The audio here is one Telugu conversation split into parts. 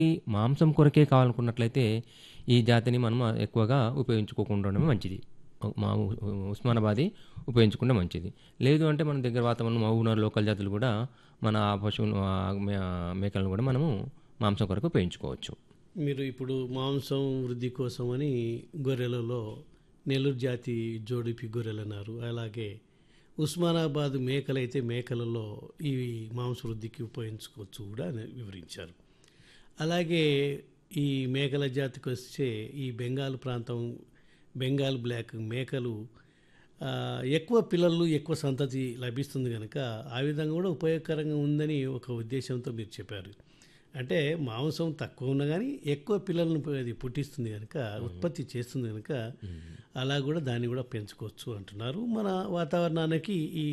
ఈ మాంసం కొరకే కావాలనుకున్నట్లయితే ఈ జాతిని మనం ఎక్కువగా ఉపయోగించుకోకుండా ఉండడమే మంచిది మా ఉ- ఉస్మానాబాదీ ఉపయోగించుకుంటే మంచిది లేదు అంటే మన దగ్గర వాతావరణం మహబూబ్నగర్ లోకల్ జాతులు కూడా మన ఆ పశువులు ఆ మే- మేకలను కూడా మనము మాంసం కొరకు ఉపయోగించుకోవచ్చు మీరు ఇప్పుడు మాంసం వృద్ధి కోసం అని గొర్రెలలో నెల్లూరు జాతి జోడిపి గొర్రెలు అన్నారు అలాగే ఉస్మానాబాద్ మేకలైతే మేకలలో ఈ మాంస వృద్ధికి ఉపయోగించుకోవచ్చు కూడా అని వివరించారు అలాగే ఈ మేకల జాతికి వస్తే ఈ బెంగాల్ ప్రాంతం బెంగాల్ బ్లాక్ మేకలు ఆ, ఎక్కువ పిల్లలు ఎక్కువ సంతతి లభిస్తుంది కనుక ఆ విధంగా కూడా ఉపయోగకరంగా ఉందని ఒక ఉద్దేశంతో మీరు చెప్పారు అంటే మాంసం తక్కువ ఉన్నా కానీ ఎక్కువ పిల్లలను అది పుట్టిస్తుంది కనుక ఉత్పత్తి చేస్తుంది కనుక అలా కూడా దాన్ని కూడా పెంచుకోవచ్చు అంటున్నారు మన వాతావరణానికి ఈ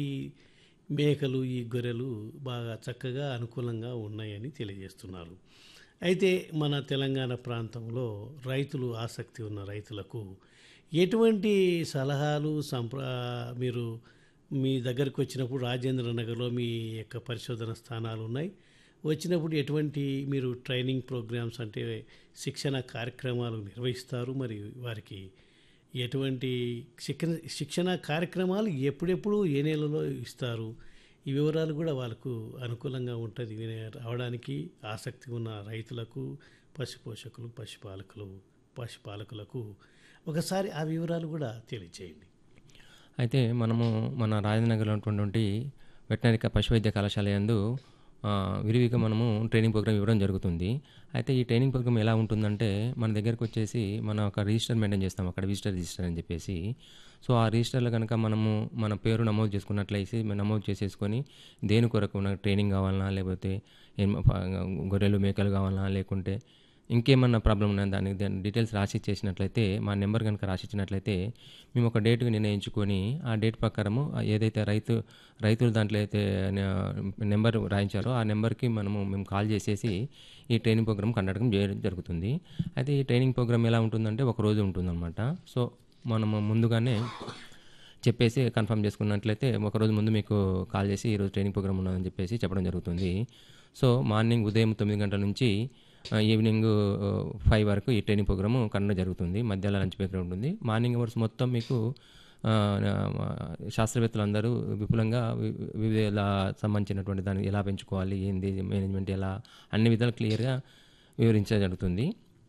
మేకలు ఈ గొర్రెలు బాగా చక్కగా అనుకూలంగా ఉన్నాయని తెలియజేస్తున్నారు అయితే మన తెలంగాణ ప్రాంతంలో రైతులు ఆసక్తి ఉన్న రైతులకు ఎటువంటి సలహాలు సంప్ర మీరు మీ దగ్గరకు వచ్చినప్పుడు రాజేంద్ర నగర్లో మీ యొక్క పరిశోధన స్థానాలు ఉన్నాయి వచ్చినప్పుడు ఎటువంటి మీరు ట్రైనింగ్ ప్రోగ్రామ్స్ అంటే శిక్షణ కార్యక్రమాలు నిర్వహిస్తారు మరి వారికి ఎటువంటి శిక్షణ శిక్షణ కార్యక్రమాలు ఎప్పుడెప్పుడు ఏ నెలలో ఇస్తారు ఈ వివరాలు కూడా వాళ్ళకు అనుకూలంగా ఉంటుంది వినే రావడానికి ఆసక్తి ఉన్న రైతులకు పశుపోషకులు పశుపాలకులు పశుపాలకులకు ఒకసారి ఆ వివరాలు కూడా తెలియచేయండి అయితే మనము మన రాజనగర్లో ఉన్నటువంటి వెటనరీ పశు వైద్య కళాశాల యందు ఆ, విరివిగా మనము ట్రైనింగ్ ప్రోగ్రామ్ ఇవ్వడం జరుగుతుంది అయితే ఈ ట్రైనింగ్ ప్రోగ్రామ్ ఎలా ఉంటుందంటే మన దగ్గరకు వచ్చేసి మన ఒక రిజిస్టర్ మెయింటైన్ చేస్తాం అక్కడ విజిటర్ రిజిస్టర్ అని చెప్పేసి సో ఆ రిజిస్టర్లో కనుక మనము మన పేరు నమోదు చేసుకున్నట్లయితే మనం నమోదు చేసేసుకొని దేని కొరకు నాకు ట్రైనింగ్ కావాలన్నా లేకపోతే ఏం ఫ- గొర్రెలు మేకలు కావాలన్నా లేకుంటే ఇంకేమన్నా ప్రాబ్లం ఉన్నా దానికి దాని డీటెయిల్స్ రాసి చేసినట్లయితే మా నెంబర్ కనుక రాసి ఇచ్చినట్లయితే మేము ఒక డేట్ నిర్ణయించుకొని ఆ డేట్ ప్రకారము ఆ ఏదైతే రైతు రైతులు దాంట్లో అయితే నెంబర్ రాయించారో ఆ నెంబర్కి మనము మేము కాల్ చేసేసి ఈ ట్రైనింగ్ ప్రోగ్రామ్ కండక్ట్ చేయడం జరుగుతుంది అయితే ఈ ట్రైనింగ్ ప్రోగ్రామ్ ఎలా ఉంటుందంటే ఒక రోజు ఉంటుందన్నమాట సో మనము ముందుగానే చెప్పేసి కన్ఫర్మ్ చేసుకున్నట్లయితే ఒక రోజు ముందు మీకు కాల్ చేసి ఈరోజు ట్రైనింగ్ ప్రోగ్రామ్ ఉన్నదని చెప్పేసి చెప్పడం జరుగుతుంది సో మార్నింగ్ ఉదయం తొమ్మిది గంటల నుంచి ఆ, ఈవినింగ్ ఆ, ఫైవ్ వరకు ఈ ట్రైనింగ్ ప్రోగ్రాము కండక్ట్ జరుగుతుంది మధ్యాహ్నం లంచ్ బ్రేక్ ఉంటుంది మార్నింగ్ అవర్స్ మొత్తం మీకు ఆ, ఆ, శాస్త్రవేత్తలు అందరూ విపులంగా వి- వివిధ సంబంధించినటువంటి దాన్ని ఎలా పెంచుకోవాలి ఏంది మేనేజ్మెంట్ ఎలా అన్ని విధాలు క్లియర్గా వివరించడం జరుగుతుంది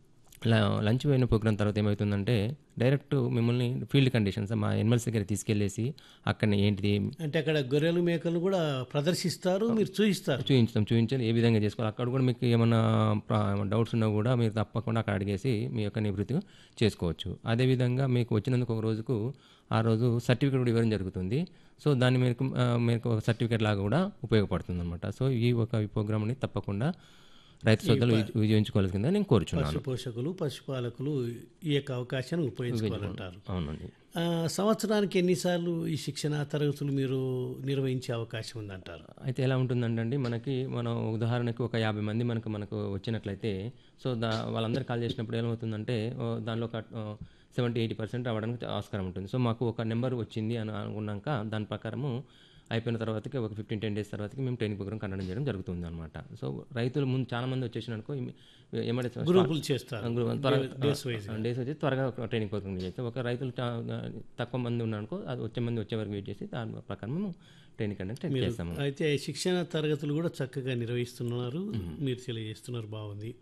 ల- లంచ్ పోయిన ప్రోగ్రామ్ తర్వాత ఏమవుతుందంటే డైరెక్ట్ మిమ్మల్ని ఫీల్డ్ కండిషన్స్ మా ఎనిమల్స్ దగ్గర తీసుకెళ్ళేసి అక్కడ ఏంటిది అంటే అక్కడ గొర్రెలు మేకలు కూడా ప్రదర్శిస్తారు మీరు చూపిస్తారు చూపించడం చూపించాలి ఏ విధంగా చేసుకోవాలి అక్కడ కూడా మీకు ఏమైనా డౌట్స్ ఉన్నా కూడా మీరు తప్పకుండా అక్కడ అడిగేసి మీ యొక్క నివృత్తి చేసుకోవచ్చు అదేవిధంగా మీకు వచ్చినందుకు ఒక రోజుకు ఆ రోజు సర్టిఫికేట్ కూడా ఇవ్వడం జరుగుతుంది సో దాన్ని మీకు ఆ, మీకు ఒక సర్టిఫికేట్ లాగా కూడా ఉపయోగపడుతుంది అనమాట సో ఈ ఒక ప్రోగ్రామ్ని తప్పకుండా రైతు సోదరులు విజ- విజయించుకోవాల్సిందే నేను కోరుచున్నాను పశు పోషకులు పశుపాలకులు ఈ యొక్క అవకాశాన్ని ఉపయోగించుకోవాలంటారు అవునండి ఆ, సంవత్సరానికి ఎన్నిసార్లు ఈ శిక్షణ తరగతులు మీరు నిర్వహించే అవకాశం ఉందంటారు అయితే ఎలా ఉంటుందంటే అండి మనకి మనం ఉదాహరణకి ఒక యాభై మంది మనకు మనకు వచ్చినట్లయితే సో దా వాళ్ళందరూ కాల్ చేసినప్పుడు ఏమవుతుందంటే ఓ, దానిలో ఒక సెవెంటీ ఎయిటీ పర్సెంట్ రావడానికి ఆస్కారం ఉంటుంది సో మాకు ఒక నెంబర్ వచ్చింది అని అనుకున్నాక దాని ప్రకారము అయిపోయిన తర్వాతకి ఒక ఫిఫ్టీన్ టెన్ డేస్ తర్వాతకి మేము ట్రైనింగ్ ప్రోగ్రామ్ కండక్ట్ చేయడం జరుగుతుంది అనమాట సో రైతులు ముందు చాలా మంది వచ్చేసిన అనుకో ఏమంటే గ్రూపులు చేస్తారు డేస్ డేస్ వచ్చి త్వరగా ఒక ట్రైనింగ్ ప్రోగ్రామ్ చేస్తాం ఒక రైతులు చా- తక్కువ మంది ఉన్నారనుకో అది వచ్చే మంది వచ్చే వరకు వెయిట్ చేసి దాని ప్రకారం మేము ట్రైనింగ్ కండక్ట్ చేస్తాము అయితే శిక్షణ తరగతులు కూడా చక్కగా నిర్వహిస్తున్నారు మీరు తెలియజేస్తున్నారు బాగుంది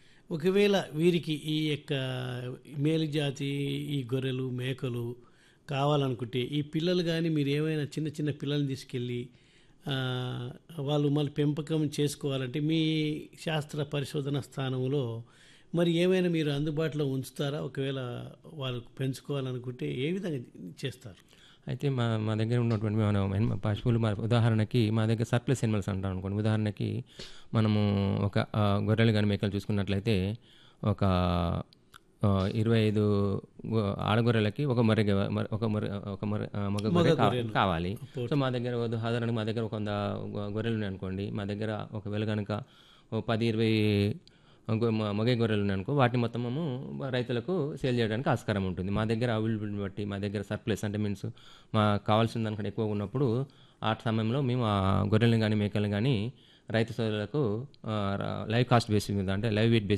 ఒకవేళ వీరికి ఈ యొక్క మేలు జాతి ఈ గొర్రెలు మేకలు కావాలనుకుంటే ఈ పిల్లలు కానీ మీరు ఏమైనా చిన్న చిన్న పిల్లల్ని తీసుకెళ్ళి ఆ, వాళ్ళు మళ్ళీ పెంపకం చేసుకోవాలంటే మీ శాస్త్ర పరిశోధన స్థానంలో మరి ఏమైనా మీరు అందుబాటులో ఉంచుతారా ఒకవేళ వాళ్ళు పెంచుకోవాలనుకుంటే ఏ విధంగా చేస్తారు అయితే మా మా దగ్గర ఉన్నటువంటి మన ఎన్- పశువులు మా ఉదాహరణకి మా దగ్గర సర్ప్లస్ ఎనిమల్స్ అంటాం అనుకోండి ఉదాహరణకి మనము ఒక ఆ, గొర్రెలు కానీ మేకలు చూసుకున్నట్లయితే ఒక ఆ, ఇరవై ఐదు గొ- ఆడగొర్రెలకి ఒక మర్రె గ- మర్రె- ఒక మర్రె ఒక మర్రె ఆ, మగ గొర్రె కా- కావాలి సో మా దగ్గర ఉదాహరణకు మా దగ్గర ఒక వంద గొ- గొర్రెలు ఉన్నాయి అనుకోండి మా దగ్గర ఒకవేళ కనుక ఓ పది ఇరవై గొ- మ- మగ గొర్రెలు ఉన్నాయి అనుకో వాటిని మొత్తం మేము రైతులకు సేల్ చేయడానికి ఆస్కారం ఉంటుంది మా దగ్గర అవైలబిలిటీ బట్టి మా దగ్గర సర్ప్లస్ అంటే మీన్స్ మా కావాల్సిన దానికంటే ఎక్కువ ఉన్నప్పుడు ఆ సమయంలో మేము ఆ గొర్రెలను కానీ మేకలను కానీ రైతు సోదరులకు ఆ, ర- లైవ్ కాస్ట్ బేసిస్ మీద అంటే లైవ్ వెయిట్ బేసిస్